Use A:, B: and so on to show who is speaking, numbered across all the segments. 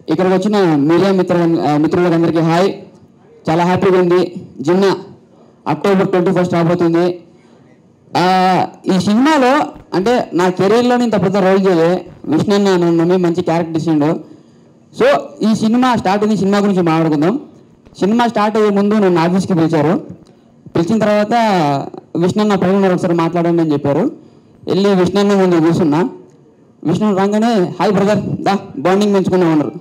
A: ఇక్కడికి వచ్చిన మీడియా మిత్ర మిత్రులకు అందరికీ హాయ్ చాలా హ్యాపీగా ఉంది జిన్న అక్టోబర్ ట్వంటీ ఫస్ట్ రాబోతుంది ఆ, ఈ సినిమాలో అంటే నా కెరీర్లో ఇంత పెద్ద రోల్ చేయలే విష్ణు అన్న నన్ను నమ్మి మంచి క్యారెక్టర్ ఇచ్చిండు సో ఈ సినిమా స్టార్ట్ అయింది సినిమా గురించి మాట్లాడుకుందాం సినిమా స్టార్ట్ అయ్యే ముందు నన్ను ఆఫీస్కి పిలిచారు పిలిచిన తర్వాత విష్ణు అన్న పైన ఉన్నారు ఒకసారి మాట్లాడండి అని చెప్పారు వెళ్ళి విష్ణు అన్న ముందు కూర్చున్నా విష్ణు రాగానే హాయ్ బ్రదర్ దా బాండింగ్ పెంచుకుందాం అన్నారు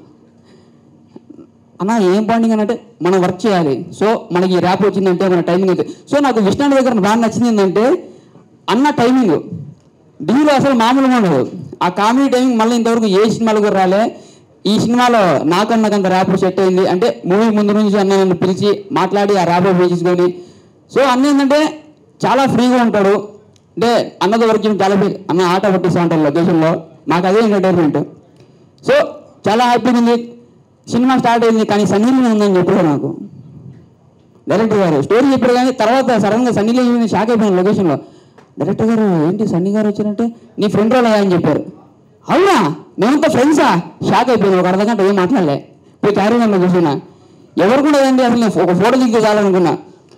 A: అన్న ఏం బాండింగ్ అని అంటే మనం వర్క్ చేయాలి సో మనకి ఈ ర్యాప్ వచ్చిందంటే మన టైమింగ్ అయితే సో నాకు విష్ణు దగ్గర బాగా నచ్చింది ఏంటంటే అన్న టైమింగ్ డీలో అసలు మామూలుగా ఉండదు ఆ కామెడీ టైమింగ్ మళ్ళీ ఇంతవరకు ఏ సినిమాలో కూడా రాలే ఈ సినిమాలో నాకన్నా కొంత ర్యాప్ సెట్ అయింది అంటే మూవీ ముందు నుంచి అన్న నన్ను పిలిచి మాట్లాడి ఆ ర్యాప్ వేసేసుకొని సో అన్న ఏంటంటే చాలా ఫ్రీగా ఉంటాడు అంటే అన్నది వరకు చాలా ఫ్రీ అన్న ఆట పట్టిస్తూ ఉంటారు లొకేషన్లో మాకు అదే ఎంటర్టైన్మెంట్ సో చాలా హ్యాపీగా ఉంది సినిమా స్టార్ట్ అయింది కానీ సన్నీ లియోన్ ఉందని చెప్పారు నాకు డైరెక్టర్ గారు స్టోరీ చెప్పారు కానీ తర్వాత సడన్గా సన్నీ లియోన్ షాక్ అయిపోయాను లొకేషన్లో డైరెక్టర్ గారు ఏంటి సన్నీ గారు వచ్చారంటే నీ ఫ్రెండ్ రోల్ అయ్యా అని చెప్పారు అవునా మేమంతా ఫ్రెండ్సా షాక్ అయిపోయింది ఒక అర్ధ గంట ఏం మాట్లాడలే పోయి క్యారీ నన్ను కూర్చున్నా ఎవరు కూడా ఏంటి అసలు నేను ఒక ఫోటో దిగితే చాలనుకున్నా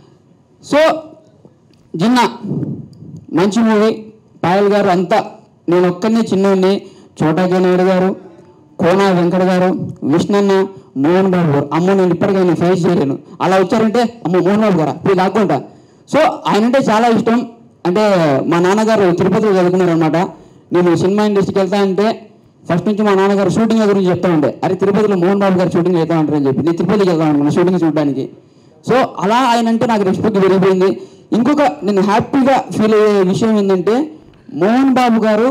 A: సో జిన్నా మంచి మూవీ పాయల్ గారు అంతా నేను ఒక్కనే చిన్నోడిని చోటాకే నాయుడు గారు కోనా వెంకట గారు విష్ణన్న మోహన్ బాబు గారు అమ్మ నేను ఇప్పటికైనా ఫేస్ చేయలేను అలా వచ్చారంటే అమ్మ మోహన్ బాబు గారా మీరు లాక్కుంటా సో ఆయన అంటే చాలా ఇష్టం అంటే మా నాన్నగారు తిరుపతిలో చదువుకున్నారు అనమాట నేను సినిమా ఇండస్ట్రీకి వెళ్తా అంటే ఫస్ట్ నుంచి మా నాన్నగారు షూటింగ్ గురించి చెప్తా ఉండే అరే తిరుపతిలో మోహన్ బాబు గారు షూటింగ్ చేస్తా ఉంటారని చెప్పి నేను తిరుపతికి వెళ్తాను అనుకున్నా షూటింగ్ చూడడానికి సో అలా ఆయన అంటే నాకు రెస్పెక్ట్ పెరిగిపోయింది ఇంకొక నేను హ్యాపీగా ఫీల్ అయ్యే విషయం ఏంటంటే మోహన్ బాబు గారు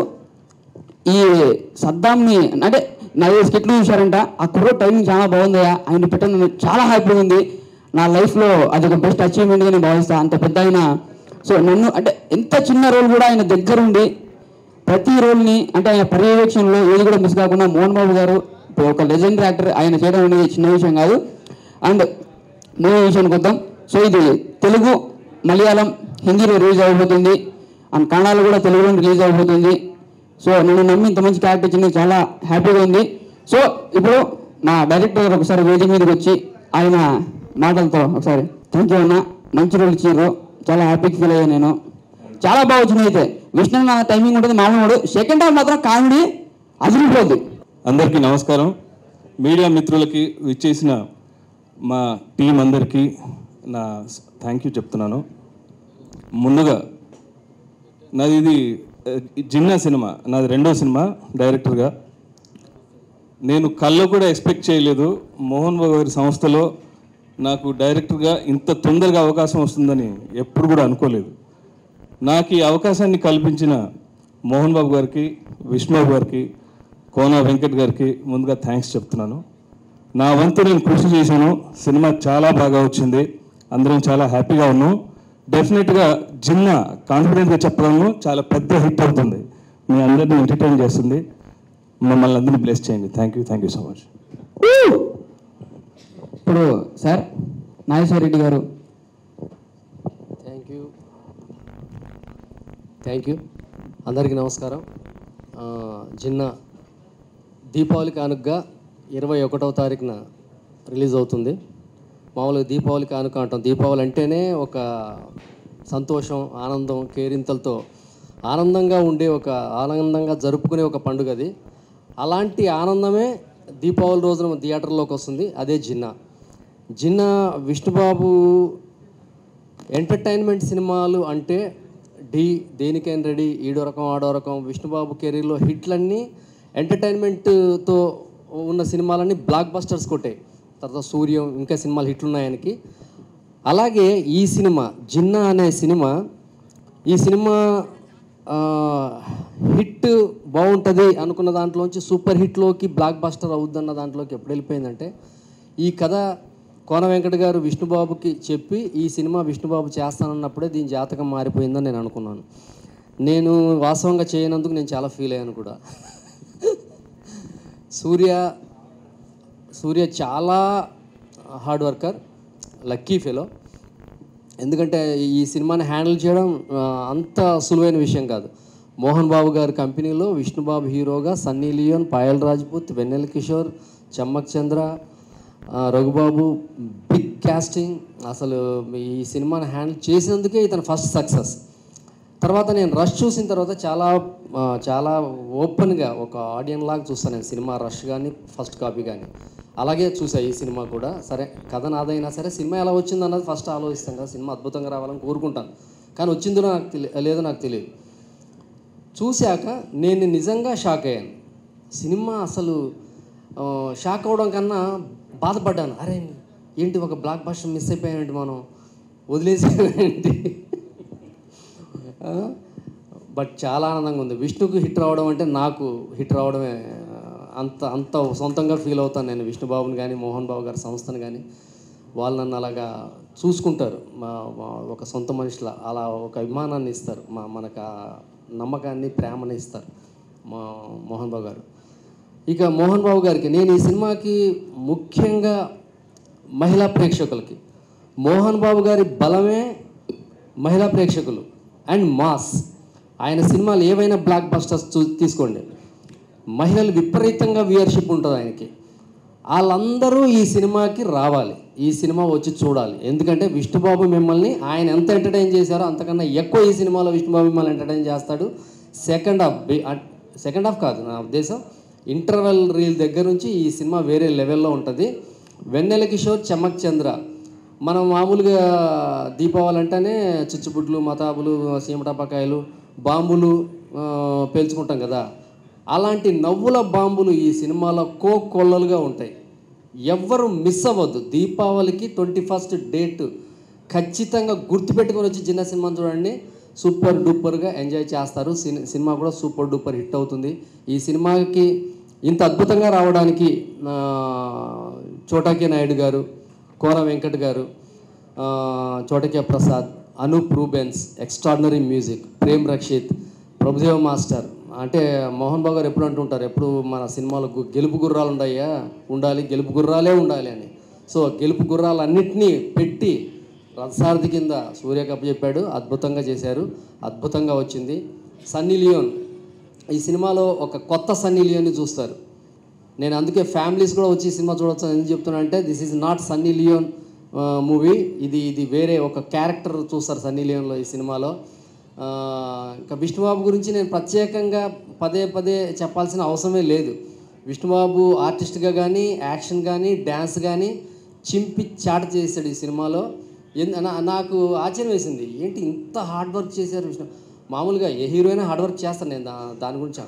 A: ఈ సద్దాంని అంటే నలుగురు స్కిట్లు చూశారంట ఆ కుర్రో టైమింగ్ చాలా బాగుందయ్యా ఆయన పెట్టిన నాకు చాలా హ్యాపీగా ఉంది నా లైఫ్లో అది ఒక బెస్ట్ అచీవ్మెంట్గా నేను భావిస్తాను అంత పెద్ద ఆయన సో నన్ను అంటే ఎంత చిన్న రోల్ కూడా ఆయన దగ్గరుండి ప్రతి రోల్ని అంటే ఆయన పర్యవేక్షణలో ఏది కూడా మిస్ కాకుండా మోహన్ బాబు గారు ఇప్పుడు ఒక లెజెండరీ యాక్టర్ ఆయన చేయడం అనేది చిన్న విషయం కాదు అండ్ మూవీ విషయానికి వద్దాం సో ఇది తెలుగు మలయాళం హిందీలో రిలీజ్ అవ్వబోతుంది అండ్ కన్నడలో కూడా తెలుగులో రిలీజ్ అవ్వబోతుంది సో నేను నమ్మి ఇంత మంచి క్యారెక్టర్ ఇచ్చింది చాలా హ్యాపీగా ఉంది సో ఇప్పుడు మా డైరెక్టర్ గారు ఒకసారి వేదిక మీదకి వచ్చి ఆయన మాటలతో ఒకసారి థ్యాంక్ యూ అన్న మంచి రోల్ ఇచ్చారు చాలా హ్యాపీగా ఫీల్ అయ్యాను నేను చాలా బాగా వచ్చింది అయితే విష్ణు నా టైమింగ్ ఉంటుంది మామూలు సెకండ్ హాఫ్ మాత్రం కామెడీ అదిరిపోద్ది
B: అందరికీ నమస్కారం మీడియా మిత్రులకి విచ్చేసిన మా టీం అందరికీ నా థ్యాంక్ యూ చెప్తున్నాను ముందుగా నాది ఇది ఆ, జిన్నా సినిమా నాది రెండో సినిమా డైరెక్టర్గా నేను కళ్ళు కూడా ఎక్స్పెక్ట్ చేయలేదు మోహన్ బాబు గారి సంస్థలో నాకు డైరెక్టర్గా ఇంత తొందరగా అవకాశం వస్తుందని ఎప్పుడు కూడా అనుకోలేదు నాకు ఈ అవకాశాన్ని కల్పించిన మోహన్ బాబు గారికి విష్ణుబాబు గారికి కోన వెంకట్ గారికి ముందుగా థ్యాంక్స్ చెప్తున్నాను నా వంతు నేను కృషి చేశాను సినిమా చాలా బాగా వచ్చింది అందరం చాలా హ్యాపీగా ఉన్నాం డెఫినెట్గా జిన్న కాన్ఫిడెంట్గా చెప్పగలను చాలా పెద్ద హిట్ అవుతుంది మీ అందరిని ఎంటర్టైన్ చేస్తుంది మమ్మల్ని అందరినీ బ్లెస్ చేయండి thank you thank you so much
A: ఇప్పుడు sir Nageswara Reddy garu
C: thank you thank you అందరికీ నమస్కారం ఆ, జిన్న దీపావళి కానుకగా ఇరవై ఒకటవ తారీఖున రిలీజ్ అవుతుంది మామూలుగా దీపావళి కానుక అంటాం దీపావళి అంటేనే ఒక సంతోషం ఆనందం కేరింతలతో ఆనందంగా ఉండే ఒక ఆనందంగా జరుపుకునే ఒక పండుగ అది అలాంటి ఆనందమే దీపావళి రోజున థియేటర్లోకి వస్తుంది అదే జిన్నా జిన్నా విష్ణుబాబు ఎంటర్టైన్మెంట్ సినిమాలు అంటే డి దేనికైనా రెడీ ఈడో రకం ఆడో రకం విష్ణుబాబు కెరీర్లో హిట్లన్నీ ఎంటర్టైన్మెంట్తో ఉన్న సినిమాలన్నీ బ్లాక్ బస్టర్స్ కొట్టాయి తర్వాత సూర్యం ఇంకా సినిమాలు హిట్లు ఉన్నాయి ఆయనకి అలాగే ఈ సినిమా జిన్నా అనే సినిమా ఈ సినిమా ఆ, హిట్ బాగుంటుంది అనుకున్న దాంట్లోంచి సూపర్ హిట్లోకి బ్లాక్ బస్టర్ అవుద్దన్న దాంట్లోకి ఎప్పుడు వెళ్ళిపోయిందంటే ఈ కథ కోన వెంకట గారు విష్ణుబాబుకి చెప్పి ఈ సినిమా విష్ణుబాబు చేస్తానన్నప్పుడే దీని జాతకం మారిపోయిందని నేను అనుకున్నాను నేను వాస్తవంగా చేయనందుకు నేను చాలా ఫీల్ అయ్యాను కూడా సూర్య సూర్య చాలా హార్డ్ వర్కర్ లక్కీ ఫెలో ఎందుకంటే ఈ సినిమాని హ్యాండిల్ చేయడం ఆ, అంత సులువైన విషయం కాదు మోహన్ బాబు గారి కంపెనీలో విష్ణుబాబు హీరోగా సన్నీ లియోన్ పాయల్ రాజ్పూత్ వెన్నెల కిషోర్ చమ్మక్ చంద్ర ఆ, రఘుబాబు బిగ్ క్యాస్టింగ్ అసలు ఈ సినిమాని హ్యాండిల్ చేసినందుకే ఇతను ఫస్ట్ సక్సెస్ తర్వాత నేను రష్ చూసిన తర్వాత చాలా ఆ, చాలా ఓపెన్గా ఒక ఆడియన్ లాగా చూస్తాను నేను సినిమా రష్ కానీ ఫస్ట్ కాపీ కానీ అలాగే చూసా ఈ సినిమా కూడా సరే కథ నాదైనా సరే సినిమా ఎలా వచ్చింది అన్నది ఫస్ట్ ఆలోచిస్తాం కదా సినిమా అద్భుతంగా రావాలని కోరుకుంటాను కానీ వచ్చిందో నాకు తెలియ లేదో నాకు తెలియదు చూశాక నేను నిజంగా షాక్ అయ్యాను సినిమా అసలు ఆ, షాక్ అవడం కన్నా బాధపడ్డాను అరే ఏంటి ఒక బ్లాక్ బస్టర్ మిస్ అయిపోయానంటే మనం వదిలేసేంటి బట్ చాలా ఆనందంగా ఉంది విష్ణుకు హిట్ రావడం అంటే నాకు హిట్ రావడమే ఆ, అంత అంత సొంతంగా ఫీల్ అవుతాను నేను విష్ణుబాబుని కానీ మోహన్ బాబు గారి సంస్థను కానీ వాళ్ళు నన్ను అలాగా చూసుకుంటారు మా మా ఒక సొంత మనుషుల అలా ఒక అభిమానాన్ని ఇస్తారు మా మనకు ఆ నమ్మకాన్ని ప్రేమని ఇస్తారు మా మోహన్ బాబు గారు ఇక మోహన్ బాబు గారికి నేను ఈ సినిమాకి ముఖ్యంగా మహిళా ప్రేక్షకులకి మోహన్ బాబు గారి బలమే మహిళా ప్రేక్షకులు అండ్ మాస్ ఆయన సినిమాలు ఏవైనా బ్లాక్ బస్టర్స్ చూ తీసుకోండి మహిళలు విపరీతంగా వ్యూయర్షిప్ ఉంటుంది ఆయనకి వాళ్ళందరూ ఈ సినిమాకి రావాలి ఈ సినిమా వచ్చి చూడాలి ఎందుకంటే విష్ణుబాబు మిమ్మల్ని ఆయన ఎంత ఎంటర్టైన్ చేశారో అంతకన్నా ఎక్కువ ఈ సినిమాలో విష్ణుబాబు మిమ్మల్ని ఎంటర్టైన్ చేస్తాడు సెకండ్ హాఫ్ సెకండ్ హాఫ్ కాదు నా ఉద్దేశం ఇంటర్వెల్ రీల్ దగ్గర నుంచి ఈ సినిమా వేరే లెవెల్లో ఉంటుంది వెన్నెల కిషోర్ చమక్ చంద్ర మనం మామూలుగా దీపావళి అంటేనే చిచ్చుబుడ్లు మతాబులు సీమటపకాయలు బాంబులు ఆ, పేల్చుకుంటాం కదా అలాంటి నవ్వుల బాంబులు ఈ సినిమాలో కో కొల్లలుగా ఉంటాయి ఎవ్వరు మిస్ అవ్వద్దు దీపావళికి ట్వంటీ ఫస్ట్ డేట్ ఖచ్చితంగా గుర్తుపెట్టుకొని వచ్చి చిన్న సినిమాని చూడండి సూపర్ డూపర్గా ఎంజాయ్ చేస్తారు సిని- సినిమా కూడా సూపర్ డూపర్ హిట్ అవుతుంది ఈ సినిమాకి ఇంత అద్భుతంగా రావడానికి ఆ, చోటాకి నాయుడు గారు కోన వెంకట్ గారు ఆ, Chota K Prasad Anup Rubens extraordinary music Prem Rakshit Prabhudeva master అంటే మోహన్ బాబు గారు ఎప్పుడు అంటుంటారు ఎప్పుడు మన సినిమాలో గు- గెలుపు గుర్రాలు ఉన్నాయా ఉండాలి గెలుపు గుర్రాలే ఉండాలి అని సో గెలుపు గుర్రాలన్నింటినీ పెట్టి రథసారథి కింద సూర్య కప్పు చెప్పాడు అద్భుతంగా చేశారు అద్భుతంగా వచ్చింది సన్నీ లియోన్ ఈ సినిమాలో ఒక కొత్త సన్నీ లియోన్ని చూస్తారు నేను అందుకే ఫ్యామిలీస్ కూడా వచ్చి ఈ సినిమా చూడొచ్చు అని ఎందుకు చెప్తున్నా అంటే this is not Sunny Leone movie ఇది ఇది వేరే ఒక క్యారెక్టర్ చూస్తారు సన్నీ లియోన్లో ఈ సినిమాలో ఆ, ఇంకా విష్ణుబాబు గురించి నేను ప్రత్యేకంగా పదే పదే చెప్పాల్సిన అవసరమే లేదు విష్ణుబాబు ఆర్టిస్ట్గా కానీ యాక్షన్ కానీ డ్యాన్స్ కానీ చింపి చాట చేశాడు ఈ సినిమాలో ఎందు- నా- నాకు ఆశ్చర్యం వేసింది ఏంటి ఇంత హార్డ్ వర్క్ చేశారు విష్ణు మామూలుగా ఏ హీరో అయినా హార్డ్ వర్క్ చేస్తాను నేను దా- దాని గురించి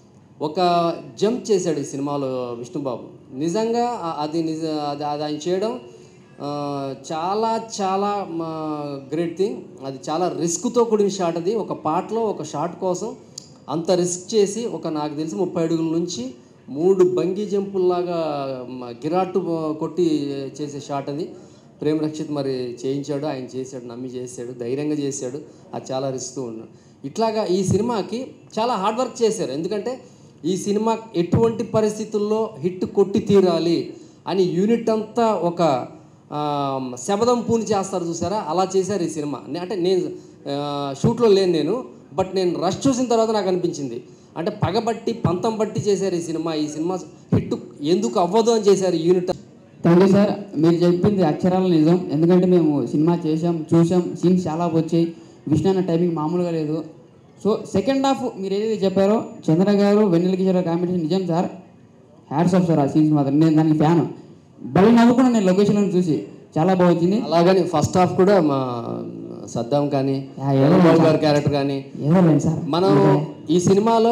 C: ఒక జంప్ చేశాడు ఈ సినిమాలో విష్ణుబాబు నిజంగా ఆ- అది నిజ అది అది ఆయన చేయడం ఆ, చాలా చాలా గ్రేట్ థింగ్ అది చాలా రిస్క్తో కూడిన షాట్ అది ఒక పాటలో ఒక షాట్ కోసం అంత రిస్క్ చేసి ఒక నాకు తెలిసి ముప్పై అడుగుల నుంచి మూడు బంగీ జంపుల్లాగా మ, గిరాటు ఆ, కొట్టి చేసే షాట్ అది ప్రేమ్ రక్షిత్ మరి చేయించాడు ఆయన చేశాడు నమ్మి చేశాడు ధైర్యంగా చేశాడు అది చాలా రిస్క్ ఉన్నాడు ఇట్లాగా ఈ సినిమాకి చాలా హార్డ్ వర్క్ చేశారు ఎందుకంటే ఈ సినిమా ఎటువంటి పరిస్థితుల్లో హిట్ కొట్టి తీరాలి అని యూనిట్ అంతా ఒక ఆ, శబదం పూని చేస్తారు చూసారా అలా చేశారు ఈ సినిమా నే- అంటే నేను ఆ, షూట్లో లేను నేను బట్ నేను రష్ చూసిన తర్వాత నాకు అనిపించింది అంటే పగబట్టి పంతం బట్టి చేశారు ఈ సినిమా ఈ సినిమా హిట్ ఎందుకు అవ్వదు అని చేశారు ఈ యూనిట్
A: థ్యాంక్ యూ సార్ మీరు చెప్పింది అక్షరాల నిజం ఎందుకంటే మేము సినిమా చేసాం చూసాం సీన్స్ చాలా వచ్చాయి విష్ణు అన్న టైమింగ్ మామూలుగా లేదు సో సెకండ్ హాఫ్ మీరు ఏదైతే చెప్పారో చంద్ర గారు వెన్నెల కిషోర్ కాంబినేషన్ నిజం సార్ హ్యాడ్స్ ఆఫ్ సార్ ఆ సీన్స్ మాత్రం నేను దానికి ఫ్యాన్ బలి నవ్వుకున్నాను నేను లొకేషన్లో చూసి చాలా బాగా వచ్చింది
C: అలాగని ఫస్ట్ హాఫ్ కూడా మా సద్దాం కానీ
A: యా, ఏదో
C: రఘుబాబు గారి క్యారెక్టర్ కానీ
A: ఏదో లేదు సార్
C: మనం ఈ సినిమాలో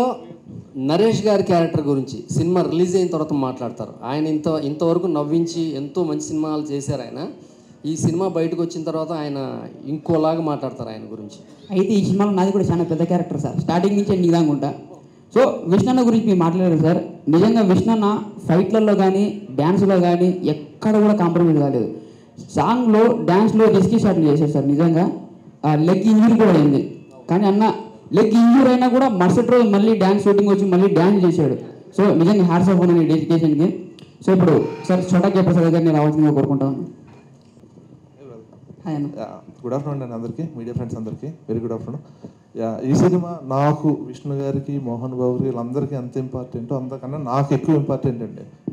C: నరేష్ గారి క్యారెక్టర్ గురించి సినిమా రిలీజ్ అయిన తర్వాత మాట్లాడతారు ఆయన ఇంత ఇంతవరకు నవ్వించి ఎంతో మంచి సినిమాలు చేశారు ఆయన ఈ సినిమా బయటకు వచ్చిన తర్వాత ఆయన ఇంకోలాగా మాట్లాడతారు ఆయన గురించి
A: అయితే ఈ సినిమాలో నాది కూడా చాలా పెద్ద క్యారెక్టర్ సార్ స్టార్టింగ్ నుంచే నిదాంగా ఉంటా సో విష్ణన్న గురించి మీరు మాట్లాడారు సార్ నిజంగా విష్ణన్న ఫైట్లలో కానీ డ్యాన్స్లో కానీ ఎక్కడ కూడా కాంప్రమైజ్ కాలేదు సాంగ్లో డ్యాన్స్లో రిస్కీ షాట్లు చేశారు సార్ నిజంగా ఆ లెగ్ ఇంజురీ కూడా అయింది కానీ అన్న లెగ్ ఇంజూరీ అయినా కూడా మరుసటి రోజు మళ్ళీ డ్యాన్స్ షూటింగ్ వచ్చి మళ్ళీ డ్యాన్స్ చేశాడు సో నిజంగా హ్యాట్స్ ఆఫ్ ఉన్నాను ఈ డెడికేషన్కి సో ఇప్పుడు సార్ చోటా ప్రసాద్ గారిని రావాల్సిందిగా కోరుకుంటాను హాయ్ అన్న
D: గుడ్ ఆఫ్టర్నూన్ అండి అందరికీ మీడియా ఫ్రెండ్స్ అందరికీ వెరీ గుడ్ ఆఫ్టర్నూన్ యా ఈ సినిమా నాకు విష్ణు గారికి మోహన్ బాబు గారికి వీళ్ళందరికీ ఎంత ఇంపార్టెంటో అంతకన్నా నాకు ఎక్కువ ఇంపార్టెంట్ అండి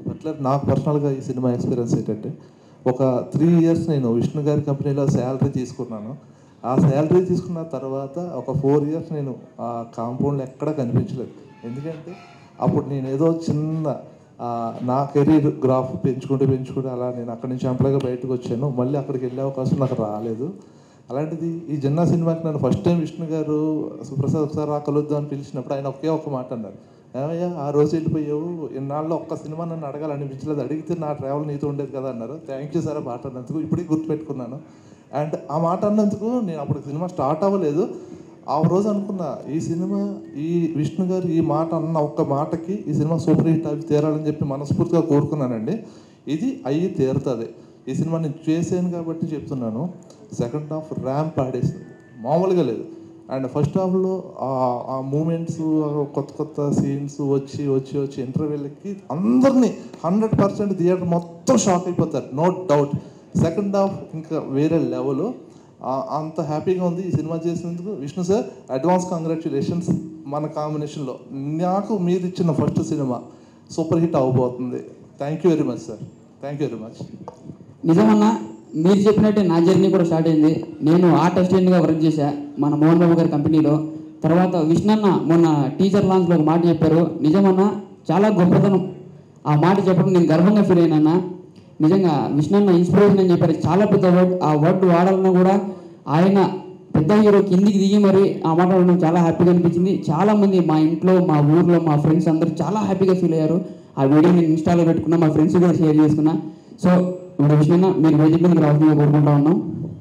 D: అట్లా నాకు పర్సనల్గా ఈ సినిమా ఎక్స్పీరియన్స్ ఏంటంటే ఒక త్రీ ఇయర్స్ నేను విష్ణు గారి కంపెనీలో శాలరీ తీసుకున్నాను ఆ శాలరీ తీసుకున్న తర్వాత ఒక ఫోర్ ఇయర్స్ నేను ఆ కాంపౌండ్లో ఎక్కడ కనిపించలేదు ఎందుకంటే అప్పుడు నేను ఏదో చిన్న ఆ, నా కెరీర్ గ్రాఫ్ పెంచుకుంటూ పెంచుకుంటూ అలా నేను అక్కడి నుంచి ఎంప్లాయ్గా బయటకు వచ్చాను మళ్ళీ అక్కడికి వెళ్ళే అవకాశం నాకు రాలేదు అలాంటిది ఈ జన్నా సినిమాకి నన్ను ఫస్ట్ టైం విష్ణు గారు సుప్రసాద్ ఒకసారి రా కలుద్దాం అని పిలిచినప్పుడు ఆయన ఒకే ఒక మాట అన్నారు ఏమయ్యా ఆ రోజు వెళ్ళిపోయావు ఇన్నాళ్ళు ఒక్క సినిమా నన్ను అడగాలనిపించలేదు అడిగితే నా ట్రావెల్ నీతో ఉండేది కదా అన్నారు థ్యాంక్ యూ సార్ ఆ మాట అన్నందుకు ఇప్పటికీ గుర్తుపెట్టుకున్నాను అండ్ ఆ మాట అన్నందుకు నేను అప్పుడు సినిమా స్టార్ట్ అవ్వలేదు ఆ రోజు అనుకున్నా ఈ సినిమా ఈ విష్ణు గారు ఈ మాట అన్న ఒక్క మాటకి ఈ సినిమా సూపర్ హిట్ అవి తీరాలని చెప్పి మనస్ఫూర్తిగా కోరుకున్నానండి ఇది అయ్యి తీరుతుంది ఈ సినిమా నేను చేశాను కాబట్టి చెప్తున్నాను సెకండ్ హాఫ్ ర్యాంప్ ఆడేసింది మామూలుగా లేదు అండ్ ఫస్ట్ హాఫ్లో ఆ మూమెంట్స్ కొత్త కొత్త సీన్స్ వచ్చి వచ్చి వచ్చి ఇంటర్వ్యూలకి అందరినీ హండ్రెడ్ పర్సెంట్ థియేటర్ మొత్తం షాక్ అయిపోతారు నో డౌట్ సెకండ్ హాఫ్ ఇంకా వేరే లెవెల్ అంత హ్యాపీగా ఉంది ఈ సినిమా చేసినందుకు విష్ణు సార్ అడ్వాన్స్ కంగ్రాచులేషన్స్ మన కాంబినేషన్లో నాకు మీరు ఇచ్చిన ఫస్ట్ సినిమా సూపర్ హిట్ అవ్వబోతుంది thank you very much sir thank you very much
A: నిజమన్నా మీరు చెప్పినట్టే నా జర్నీ కూడా స్టార్ట్ అయింది నేను ఆర్ట్ అసిస్టెంట్గా వర్క్ చేశా మన మోహన్ బాబు గారి కంపెనీలో తర్వాత విష్ణన్న మొన్న టీచర్ లాంచ్లో ఒక మాట చెప్పారు నిజమన్నా చాలా గొప్పతనం ఆ మాట చెప్పడం నేను గర్వంగా ఫీల్ అయినా నిజంగా విష్ణన్న ఇన్స్పిరేషన్ అని చెప్పారు చాలా పెద్ద వర్డ్ ఆ వర్డ్ వాడాలన్నా కూడా ఆయన పెద్ద హీరో కిందికి దిగి మరి ఆ మాట వినడం చాలా హ్యాపీగా అనిపించింది చాలా మంది మా ఇంట్లో మా ఊర్లో మా ఫ్రెండ్స్ అందరూ చాలా హ్యాపీగా ఫీల్ అయ్యారు ఆ వీడియో నేను ఇన్స్టాలో పెట్టుకున్నా మా ఫ్రెండ్స్ కూడా షేర్ చేసుకున్నా సో ఇప్పుడు విషయంగా మీరు వేదిక మీదకి రావాల్సిందిగా కోరుకుంటా ఉన్నాం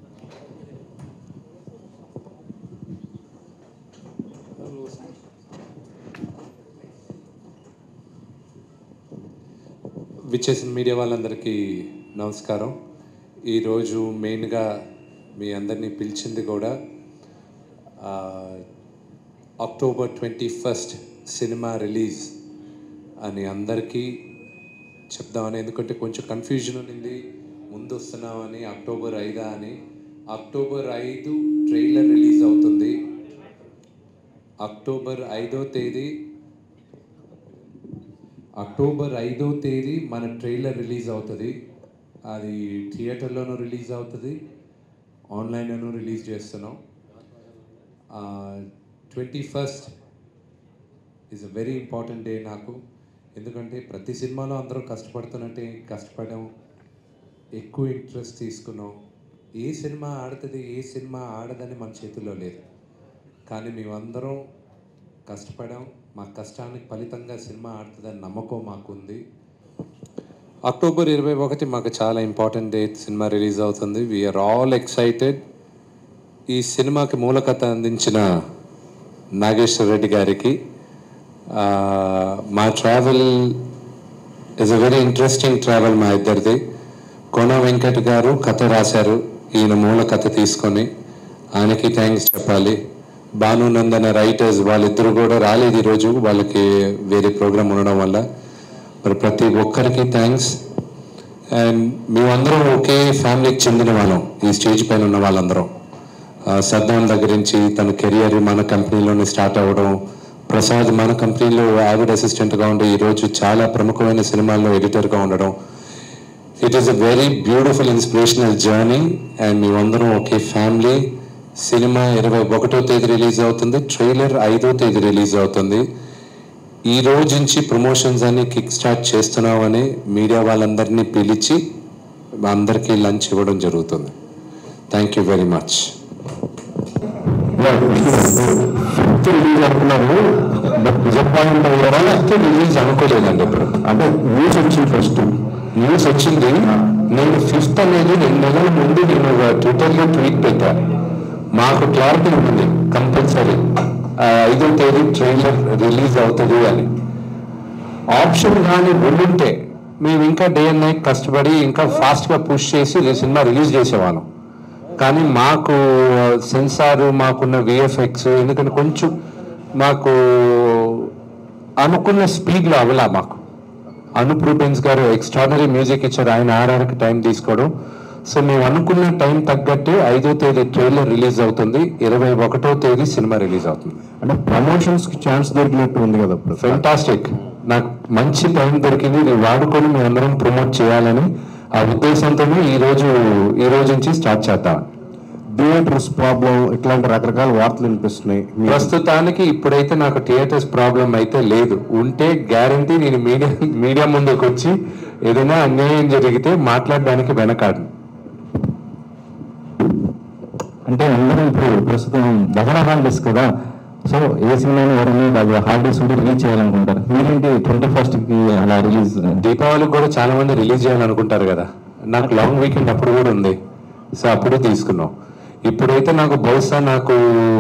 E: విచ్చేసిన మీడియా వాళ్ళందరికీ నమస్కారం ఈరోజు మెయిన్గా మీ అందరినీ పిలిచింది కూడా ఆ, October twenty first cinema release అని అందరికీ చెప్దామని ఎందుకంటే కొంచెం కన్ఫ్యూజన్ ఉంది ముందు వస్తున్నామని అక్టోబర్ ఐదా అని అక్టోబర్ ఐదు ట్రైలర్ రిలీజ్ అవుతుంది అక్టోబర్ ఐదో తేదీ అక్టోబర్ ఐదో తేదీ మన ట్రైలర్ రిలీజ్ అవుతుంది అది థియేటర్లోనూ రిలీజ్ అవుతుంది ఆన్లైన్లోనూ రిలీజ్ చేస్తున్నాం twenty first is a very important day నాకు ఎందుకంటే ప్రతి సినిమాలో అందరూ కష్టపడుతున్నట్టే కష్టపడడం ఎక్కువ ఇంట్రెస్ట్ తీసుకున్నాం ఏ సినిమా ఆడుతుంది ఏ సినిమా ఆడదని మన చేతుల్లో లేదు కానీ మేమందరం కష్టపడాం మా కష్టానికి ఫలితంగా సినిమా ఆడుతుందని నమ్మకం మాకుంది అక్టోబర్ ఇరవై ఒకటి మాకు చాలా ఇంపార్టెంట్ డేట్ సినిమా రిలీజ్ అవుతుంది వీఆర్ ఆల్ ఎక్సైటెడ్ ఈ సినిమాకి మూలకథ అందించిన నాగేశ్వర రెడ్డి గారికి ఆ, మా travel is a very interesting travel మా ఇద్దరిది కోన వెంకట్ గారు కథ రాశారు ఈయన మూల కథ తీసుకొని ఆయనకి థ్యాంక్స్ చెప్పాలి భాను నందన రైటర్స్ వాళ్ళిద్దరు కూడా రాలేదు ఈరోజు వాళ్ళకి వేరే ప్రోగ్రామ్ ఉండడం వల్ల మరి ప్రతి ఒక్కరికి థ్యాంక్స్ అండ్ మేమందరం ఒకే ఫ్యామిలీకి చెందిన వాళ్ళం ఈ స్టేజ్ పైన ఉన్న వాళ్ళందరం ఆ, సద్దాం దగ్గర నుంచి తన కెరియర్ మన కంపెనీలోనే స్టార్ట్ అవ్వడం ప్రసాద్ మన కంపెనీలో యావిడ్ అసిస్టెంట్గా ఉండి ఈరోజు చాలా ప్రముఖమైన సినిమాల్లో ఎడిటర్గా ఉండడం it is a very beautiful inspirational journey and మేమందరం ఒకే ఫ్యామిలీ సినిమా ఇరవై ఒకటో తేదీ రిలీజ్ అవుతుంది ట్రైలర్ ఐదో తేదీ రిలీజ్ అవుతుంది ఈ రోజు నుంచి ప్రమోషన్స్ అన్ని కిక్ స్టార్ట్ చేస్తున్నామని మీడియా వాళ్ళందరినీ పిలిచి అందరికీ లంచ్ ఇవ్వడం జరుగుతుంది thank you very much
F: fifth release అనుకున్నారు బట్ డిసప్పాయింట్ అయ్యారా లేకపోతే రిలీజ్ అనుకోలేదండి ఇప్పుడు అంటే న్యూస్ వచ్చింది ఫస్ట్ న్యూస్ వచ్చింది నేను ఫిఫ్త్ అనేది రెండు నెలల ముందు నేను ట్విట్టర్లో ట్వీట్ పెట్టా మాకు క్లారిటీ ఉంది కంపల్సరీ ఐదో తేదీ ట్రైలర్ రిలీజ్ అవుతుంది అని ఆప్షన్ కానీ ఉండుంటే మేము ఇంకా డే అండ్ నైట్ కష్టపడి ఇంకా ఫాస్ట్గా పుష్ చేసి ఈ సినిమా రిలీజ్ చేసేవాళ్ళం కానీ మాకు సెన్సార్ మాకున్న విఎఫ్ఎక్స్ ఎందుకంటే కొంచెం మాకు అనుకున్న స్పీడ్లో అవలా మాకు అనూప్ రూపెన్స్ గారు ఎక్స్ట్రాడనరీ మ్యూజిక్ ఇచ్చారు ఆయన ఆర్ఆర్కి టైం తీసుకోవడం సో మేము అనుకున్న టైం తగ్గట్టే ఐదో తేదీ ట్రైలర్ రిలీజ్ అవుతుంది ఇరవై ఒకటో తేదీ సినిమా రిలీజ్ అవుతుంది
G: అంటే ప్రమోషన్స్ కి ఛాన్స్ దొరికినట్టు ఉంది కదా ఇప్పుడు
F: ఫెంటాస్టిక్ నాకు మంచి టైం దొరికింది ఇది వాడుకొని మీ అందరం ప్రమోట్ చేయాలని ఆ ఉద్దేశంతోనే ఈ రోజు ఈ రోజు నుంచి స్టార్ట్ చేద్దాం
G: థియేటర్స్ ప్రాబ్లం ఇట్లాంటి రకరకాల వార్తలు వినిపిస్తున్నాయి మీ-
F: ప్రస్తుతానికి ఇప్పుడైతే నాకు థియేటర్స్ ప్రాబ్లం అయితే లేదు ఉంటే గ్యారంటీ నేను మీడియా మీడియా ముందుకు వచ్చి ఏదైనా అన్యాయం జరిగితే మాట్లాడడానికి వెనకాడు
H: అంటే అందరూ ఇప్పుడు ప్రస్తుతం దసరా హాలిడేస్ కదా సో ఏ సినిమాని ఎవరైనా అది హాలిడేస్ ఉంటే రిలీజ్ చేయాలనుకుంటారు మీరేంటి ట్వంటీ కి అలా రిలీజ్
F: దీపావళికి కూడా చాలా మంది రిలీజ్ చేయాలనుకుంటారు కదా నాకు లాంగ్ వీకెండ్ అప్పుడు కూడా ఉంది సో అప్పుడు తీసుకున్నాం ఇప్పుడైతే నాకు బహుశా నాకు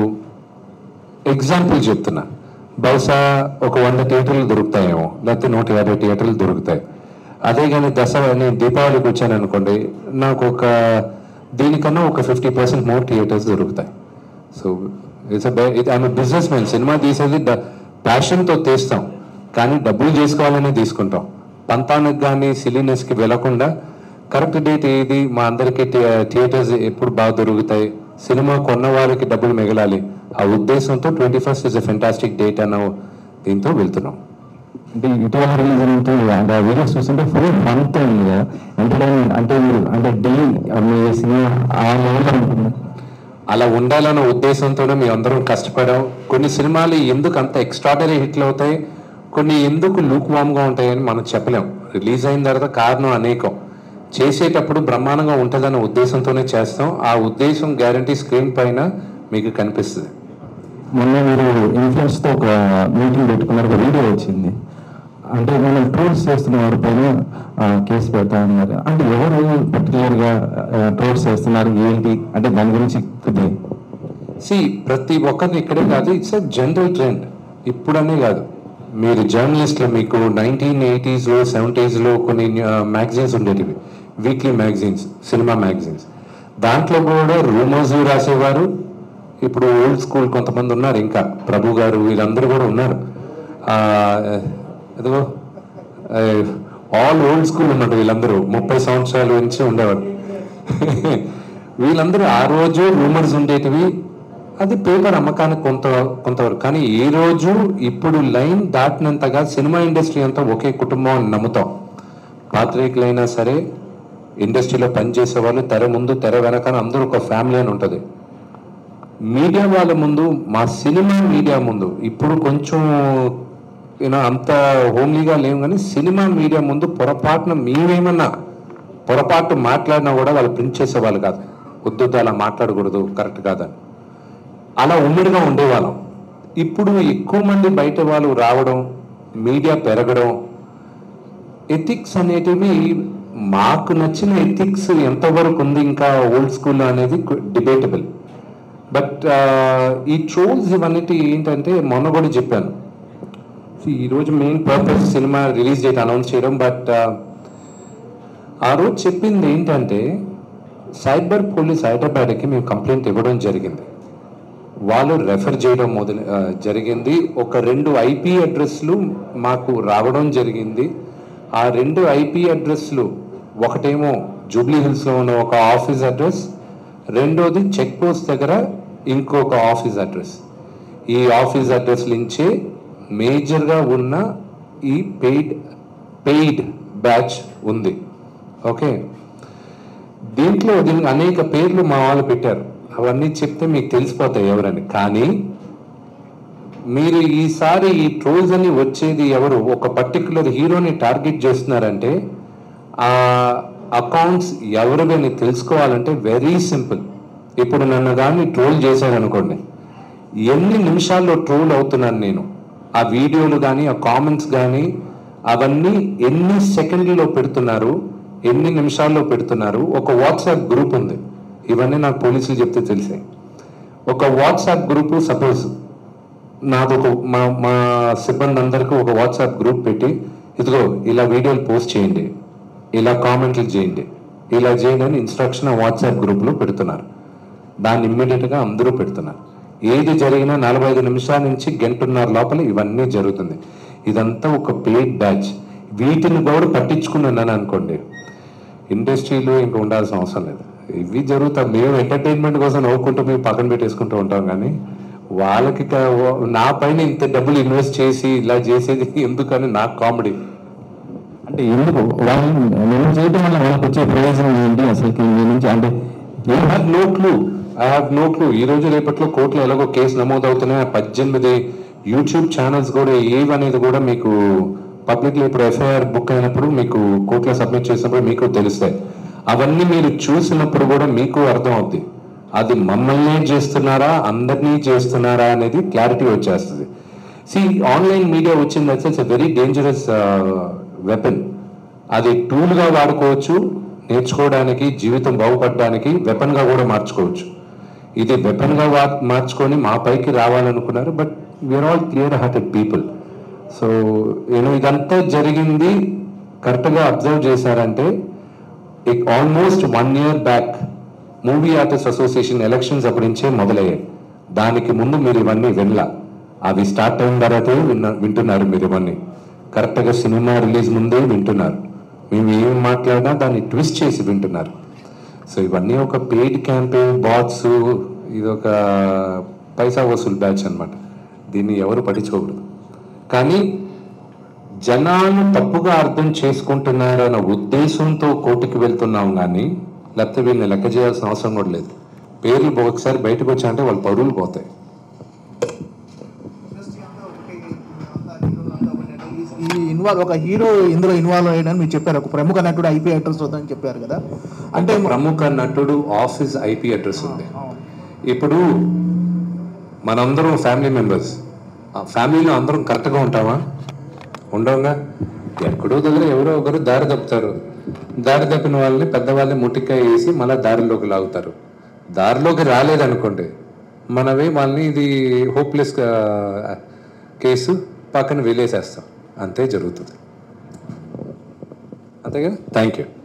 F: ఎగ్జాంపుల్ చెప్తున్నా బహుశా ఒక వంద థియేటర్లు దొరుకుతాయేమో లేకపోతే నూట యాభై థియేటర్లు దొరుకుతాయి అదే కానీ దసరా నేను దీపావళికి వచ్చాను అనుకోండి నాకు ఒక దీనికన్నా ఒక ఫిఫ్టీ పర్సెంట్ మోర్ థియేటర్స్ దొరుకుతాయి so it's I'm business man cinema తీసేది ప్యాషన్తో తీస్తాం కానీ డబ్బులు చేసుకోవాలని తీసుకుంటాం పంతానికి కానీ సిలీనెస్కి వెళ్లకుండా కరెక్ట్ డేట్ ఏది మా అందరికీ థియేటర్స్ ఎప్పుడు బాగా దొరుకుతాయి సినిమా కొన్న వారికి డబ్బులు మిగలాలి ఆ ఉద్దేశంతో twenty first is a fantastic date అన్న దీంతో వెళ్తున్నాం
H: అంటే ఇటీవల రిలీజ్ అయినట్టు అంటే వీడియోస్ చూస్తుంటే ఫుల్ ఫన్తో ఉంది కదా ఎంటర్టైన్మెంట్ అంటే మీరు అంటే డైలీ మీ సినిమా ఆ లెవెల్లో ఉంటుంది
F: అలా ఉండాలన్న ఉద్దేశంతోనే మేము అందరం కష్టపడాం కొన్ని సినిమాలు ఎందుకు అంత ఎక్స్ట్రాడనరీ హిట్లు అవుతాయి కొన్ని ఎందుకు లూక్ వామ్గా ఉంటాయని మనం చెప్పలేం రిలీజ్ అయిన తర్వాత కారణం అనేకం చేసేటప్పుడు బ్రహ్మాండంగా ఉంటుందన్న ఉద్దేశంతోనే చేస్తాం ఆ ఉద్దేశం గ్యారంటీ స్క్రీన్ పైన మీకు కనిపిస్తుంది
H: మొన్న మీరు ఇన్ఫ్లుయెన్స్ తో ఒక మీటింగ్ పెట్టుకున్నారు ఒక వీడియో వచ్చింది అంటే మనం ట్రోల్స్ చేస్తున్న వారి పైన ఆ, కేసు పెడతా ఉన్నారు అంటే ఎవరు పర్టికులర్ గా ట్రోల్స్ చేస్తున్నారు ఏంటి అంటే దాని గురించి కొద్దిగా
F: సి ప్రతి ఒక్కరిని ఇక్కడే కాదు ఇట్స్ అ జనరల్ ట్రెండ్ ఇప్పుడనే కాదు మీరు జర్నలిస్ట్లో మీకు నైన్టీన్ ఎయిటీస్లో సెవెంటీస్లో కొన్ని మ్యాగజైన్స్ ఉండేటివి వీక్లీ మ్యాగజైన్స్ సినిమా మ్యాగజైన్స్ దాంట్లో కూడా రూమర్స్ రాసేవారు ఇప్పుడు ఓల్డ్ స్కూల్ కొంతమంది ఉన్నారు ఇంకా ప్రభు గారు వీళ్ళందరూ కూడా ఉన్నారు ఆ, ఎదుగో ఆల్ ఓల్డ్ స్కూల్ ఉన్నారు వీళ్ళందరూ ముప్పై సంవత్సరాల నుంచి ఉండేవారు వీళ్ళందరూ ఆ రోజు రూమర్స్ ఉండేటివి అది పేపర్ అమ్మకానికి కొంత కొంతవరకు కానీ ఈ రోజు ఇప్పుడు లైన్ దాటినంతగా సినిమా ఇండస్ట్రీ అంతా ఒకే కుటుంబం అని నమ్ముతాం పాత్రికులైనా సరే ఇండస్ట్రీలో పనిచేసే వాళ్ళు తెర ముందు తెర వెనకాల అందరూ ఒక ఫ్యామిలీ అని ఉంటుంది మీడియా వాళ్ళ ముందు మా సినిమా మీడియా ముందు ఇప్పుడు కొంచెం యూనో అంత హోమ్లీగా లేవు కానీ సినిమా మీడియా ముందు పొరపాటున మేమేమన్నా పొరపాటు మాట్లాడినా కూడా వాళ్ళు ప్రింట్ చేసేవాళ్ళు కాదు వద్దు అలా మాట్లాడకూడదు కరెక్ట్ కాదని అలా ఉమ్మడిగా ఉండేవాళ్ళం ఇప్పుడు ఎక్కువ మంది బయట వాళ్ళు రావడం మీడియా పెరగడం ఎథిక్స్ అనేటివి మాకు నచ్చిన ఎథిక్స్ ఎంతవరకు ఉంది ఇంకా ఓల్డ్ స్కూల్ అనేది డిబేటబుల్ బట్ ఈ ట్రోల్స్ ఇవన్నీ ఏంటంటే మొన్న కూడా చెప్పాను See, ఈరోజు main purpose cinema release date announce చేయడం బట్ ఆ రోజు చెప్పింది ఏంటంటే సైబర్ పోలీస్ హైదరాబాద్కి మేము కంప్లైంట్ ఇవ్వడం జరిగింది వాళ్ళు రెఫర్ చేయడం మొదలు ఆ, జరిగింది ఒక రెండు ఐపీ అడ్రస్లు మాకు రావడం జరిగింది ఆ రెండు ఐపీ అడ్రస్లు ఒకటేమో జూబ్లీ హిల్స్లో ఉన్న ఒక ఆఫీస్ అడ్రస్ రెండోది చెక్ పోస్ట్ దగ్గర ఇంకొక ఆఫీస్ అడ్రస్ ఈ ఆఫీస్ అడ్రస్ నుంచే మేజర్గా ఉన్న ఈ పెయిడ్ పెయిడ్ బ్యాచ్ ఉంది ఓకే దీంట్లో దీనికి అనేక పేర్లు మా వాళ్ళు పెట్టారు అవన్నీ చెప్తే మీకు తెలిసిపోతాయి ఎవరని కానీ మీరు ఈసారి ఈ ట్రోల్స్ అని వచ్చేది ఎవరు ఒక పర్టికులర్ హీరోని టార్గెట్ చేస్తున్నారంటే ఆ అకౌంట్స్ ఎవరివని తెలుసుకోవాలంటే వెరీ సింపుల్ ఇప్పుడు నన్ను కానీ ట్రోల్ చేశారనుకోండి ఎన్ని నిమిషాల్లో ట్రోల్ అవుతున్నాను నేను ఆ వీడియోలు కానీ ఆ కామెంట్స్ కానీ అవన్నీ ఎన్ని సెకండ్లలో పెడుతున్నారు ఎన్ని నిమిషాల్లో పెడుతున్నారు ఒక వాట్సాప్ గ్రూప్ ఉంది ఇవన్నీ నాకు పోలీసులు చెప్తే తెలిసాయి ఒక వాట్సాప్ గ్రూప్ సపోజ్ నాదొక మా మా సిబ్బంది అందరికీ ఒక వాట్సాప్ గ్రూప్ పెట్టి ఇదిగో ఇలా వీడియోలు పోస్ట్ చేయండి ఇలా కామెంట్లు చేయండి ఇలా చేయండి అని ఇన్స్ట్రక్షన్ ఆ వాట్సాప్ గ్రూప్లో పెడుతున్నారు దాన్ని ఇమ్మీడియట్గా అందరూ పెడుతున్నారు ఏది జరిగినా నలభై ఐదు నిమిషాల నుంచి గంటన్నర లోపల ఇవన్నీ జరుగుతుంది ఇదంతా ఒక పెయిడ్ బ్యాచ్ వీటిని కూడా పట్టించుకున్నాను అనుకోండి ఇండస్ట్రీలో ఇంకా ఉండాల్సిన అవసరం లేదు ఇవి జరుగుతాయి మేము ఎంటర్టైన్మెంట్ కోసం నవ్వుకుంటూ మేము పక్కన పెట్టేసుకుంటూ ఉంటాం కానీ వాళ్ళకి క- నా పైన ఇంత డబ్బులు ఇన్వెస్ట్ చేసి ఇలా చేసేది ఎందుకని నాకు కామెడీ
H: అంటే ఎందుకు వాళ్ళు నేను చేయడం వల్ల వాళ్ళకి వచ్చే ప్రయోజనం ఏంటి అసలు మీ నుంచి అంటే
F: I have no clue I have no clue ఈ రోజు రేపట్లో కోర్టులో ఎలాగో కేసు నమోదవుతున్నాయి పద్దెనిమిది యూట్యూబ్ ఛానల్స్ కూడా ఏవనేది కూడా మీకు పబ్లిక్లో ఇప్పుడు ఎఫ్ఐఆర్ బుక్ అయినప్పుడు మీకు కోర్టులో సబ్మిట్ చేసినప్పుడు మీకు తెలుస్తాయి అవన్నీ మీరు చూసినప్పుడు కూడా మీకు అర్థం అవుద్ది అది మమ్మల్ని చేస్తున్నారా అందరినీ చేస్తున్నారా అనేది క్లారిటీ వచ్చేస్తుంది సి ఆన్లైన్ మీడియా వచ్చింది ఇట్స్ వెరీ డేంజరస్ వెపన్ అది టూల్గా వాడుకోవచ్చు నేర్చుకోవడానికి జీవితం బాగుపడడానికి వెపన్గా కూడా మార్చుకోవచ్చు ఇది వెపన్గా వా మార్చుకొని మా పైకి రావాలనుకున్నారు but we're all clear hearted people so నేను ఇదంతా జరిగింది కరెక్ట్గా అబ్జర్వ్ చేశారంటే almost one year back movie artist association elections అప్పటి నుంచే మొదలయ్యాయి దానికి ముందు మీరు ఇవన్నీ వినలా అవి స్టార్ట్ అయిన తర్వాతే విన్న వింటున్నారు మీరు ఇవన్నీ కరెక్ట్గా సినిమా రిలీజ్ ముందే వింటున్నారు మేము ఏం మాట్లాడినా దాన్ని ట్విస్ట్ చేసి వింటున్నారు సో ఇవన్నీ ఒక పెయిడ్ క్యాంపెయిన్ బాట్స్ ఇది ఒక పైసా వసూలు బ్యాచ్ అన్నమాట దీన్ని ఎవరు పట్టించుకోకూడదు కానీ జనాలు తప్పుగా అర్థం చేసుకుంటున్నారన్న ఉద్దేశంతో కోర్టుకి వెళ్తున్నాం కానీ లేకపోతే వీళ్ళని లెక్క చేయాల్సిన అవసరం కూడా లేదు పేర్లు ఒకసారి బయటకు వచ్చాయంటే వాళ్ళ పరువులు పోతాయి
I: ఈ ఇన్వాల్వ్ ఒక హీరో ఇందులో ఇన్వాల్వ్ అయ్యాడని మీరు చెప్పారు ఒక ప్రముఖ నటుడు ఐపీ అడ్రస్ వద్దని చెప్పారు కదా
F: అంటే ప్రముఖ నటుడు ఆఫీస్ ఐపీ అడ్రస్ ఉంది ఇప్పుడు మనందరం ఫ్యామిలీ మెంబర్స్ ఫ్యామిలీలో అందరం కరెక్ట్గా ఉంటామా ఉండవుగా ఎక్కడో దగ్గర ఎవరో ఒకరు దారి తప్పుతారు దారి తప్పిన వాళ్ళని పెద్దవాళ్ళని ముట్టికాయ వేసి మళ్ళీ దారిలోకి లాగుతారు దారిలోకి రాలేదనుకోండి మనమే వాళ్ళని ఇది హోప్లెస్ కేసు పక్కన వెళ్ళేసేస్తాం అంతే జరుగుతుంది అంతే కదా థ్యాంక్ యూ